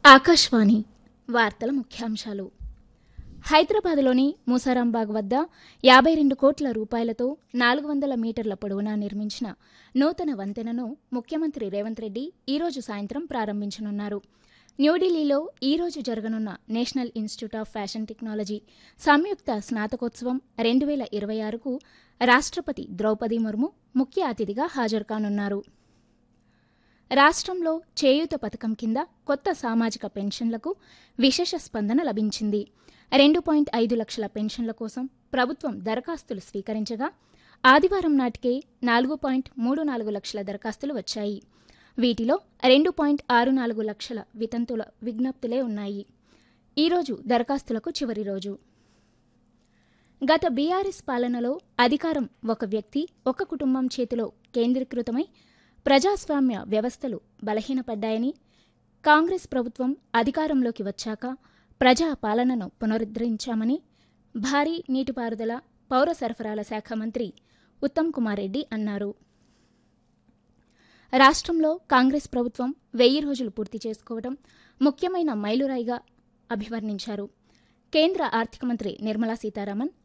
ఆకాశవాణి వార్తల ముఖ్యాంశాలు హైదరాబాద్లోని మూసారాంబాగ్ వద్ద యాభై రెండు కోట్ల రూపాయలతో నాలుగు వందల మీటర్ల పొడవునా నిర్మించిన నూతన వంతెనను ముఖ్యమంత్రి రేవంత్ రెడ్డి ఈరోజు సాయంత్రం ప్రారంభించనున్నారు న్యూఢిల్లీలో ఈరోజు జరగనున్న National Institute of Fashion Technology సంయుక్త స్నాతకోత్సవం రెండు వేల ఇరవై ఆరుకు రాష్ట్రపతి ద్రౌపది ముర్ము ముఖ్య అతిథిగా హాజరుకానున్నారు రాష్ట్రంలో చేయూత పథకం కింద కొత్త సామాజిక పెన్షన్లకు విశేష స్పందన లభించింది రెండు పాయింట్ ఐదు లక్షల పెన్షన్ల కోసం ప్రభుత్వం దరఖాస్తులు స్వీకరించగా ఆదివారం నాటికే నాలుగు పాయింట్ మూడు నాలుగు లక్షల దరఖాస్తులు వచ్చాయి వీటిలో రెండు పాయింట్ ఆరు నాలుగు లక్షల వితంతుల విజ్ఞప్తులే ఉన్నాయి ఈరోజు దరఖాస్తులకు చివరి రోజు గత బీఆర్ఎస్ పాలనలో అధికారం ఒక వ్యక్తి ఒక కుటుంబం చేతిలో కేంద్రీకృతమై ప్రజాస్వామ్య వ్యవస్థలు బలహీనపడ్డాయని కాంగ్రెస్ ప్రభుత్వం అధికారంలోకి వచ్చాక ప్రజా పాలనను పునరుద్ధరించామని భారీ నీటిపారుదల పౌర సరఫరాల శాఖ మంత్రి ఉత్తమ్ కుమార్ రెడ్డి అన్నారు రాష్ట్రంలో కాంగ్రెస్ ప్రభుత్వం వెయ్యి రోజులు పూర్తి చేసుకోవడం ముఖ్యమైన మైలురాయిగా అభివర్ణించారు కేంద్ర ఆర్థిక మంత్రి నిర్మలా సీతారామన్